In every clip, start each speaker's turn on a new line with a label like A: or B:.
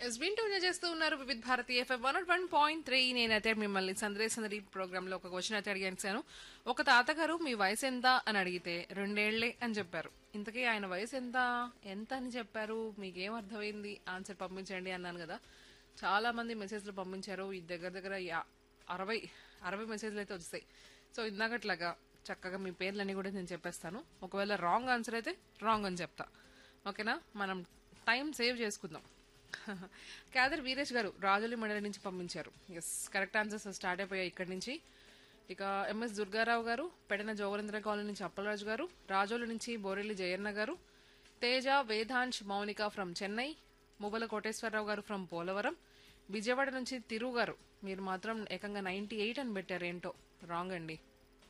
A: yes వింటూ enjoy చేస్తూ ఉన్నారు Vividh Bharati FM one one point three నేనైతే మిమ్మల్ని సందేశ్ సందడి ప్రోగ్రామ్ లో ఒక క్వశ్చన్ అయితే అడిగాను ఒక తాతగారు మీ వయసు ఎంత అని అడిగితే రెండేళ్లే అని చెప్పారు ఇంతకీ ఆయన వయసు ఎంత ఎంత అని చెప్పారు మీకేం అర్థమైంది ఆన్సర్ పంపించండి అన్నాను కదా చాలా మంది మెసేజ్లు పంపించారు ఈ దగ్గర దగ్గర యా- అరవై అరవై మెసేజ్లు అయితే వస్తాయి సో ఇందాకట్లాగా చక్కగా మీ పేర్లన్నీ కూడా నేను చెప్పేస్తాను ఒకవేళ రాంగ్ ఆన్సర్ అయితే రాంగ్ అని చెప్తా ఓకేనా మనం టైం సేవ్ చేసుకుందాం క్యాదర్ వీరేష్ గారు రాజోలి మండలి నుంచి పంపించారు ఎస్ కరెక్ట్ ఆన్సర్స్ స్టార్ట్ అయిపోయాయి ఇక్కడి నుంచి ఇక ఎంఎస్ దుర్గారావు గారు పెడన జోగరేంద్ర కాలనీ నుంచి అప్పలరాజు గారు రాజోలు నుంచి బోరెల్లి జయన్న గారు తేజ వేదాంశ్ మౌనిక ఫ్రమ్ చెన్నై మువ్వల కోటేశ్వరరావు గారు ఫ్రమ్ పోలవరం విజయవాడ నుంచి తిరు గారు మీరు మాత్రం ఏకంగా నైన్టీ ఎయిట్ అని పెట్టారు ఏంటో రాంగ్ అండి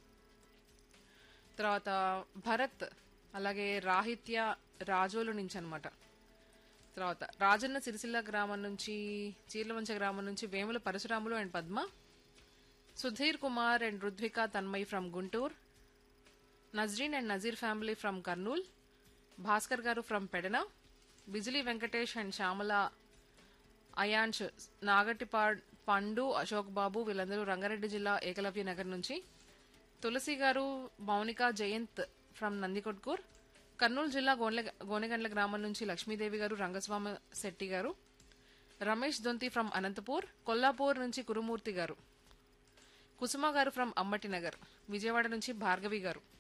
A: తర్వాత భరత్ అలాగే రాహిత్య రాజోలు నుంచి అన్నమాట తర్వాత రాజన్న సిరిసిల్ల గ్రామం నుంచి చీర్లవంచ గ్రామం నుంచి Vemula Parashuramulu and Padma Sudheer Kumar and Rudvika Tanmay from Guntur Nazreen and Nazeer family from Kurnool Bhaskar garu from Pedana Bijili Venkatesh and Shyamala Ayansh Nagatipa Pandu Ashok బాబు వీళ్ళందరూ రంగారెడ్డి జిల్లా ఏకలవ్య నగర్ నుంచి తులసి గారు మౌనిక జయంత్ ఫ్రమ్ నందికొట్కూర్ కర్నూలు జిల్లా గోనె గోనెగండ్ల గ్రామం నుంచి లక్ష్మీదేవి గారు రంగస్వామి శెట్టి గారు రమేష్ దొంతి ఫ్రమ్ అనంతపూర్ కొల్లాపూర్ నుంచి కురుమూర్తి గారు కుసుమ గారు ఫ్రమ్ అమ్మటి నగర్ విజయవాడ నుంచి భార్గవి గారు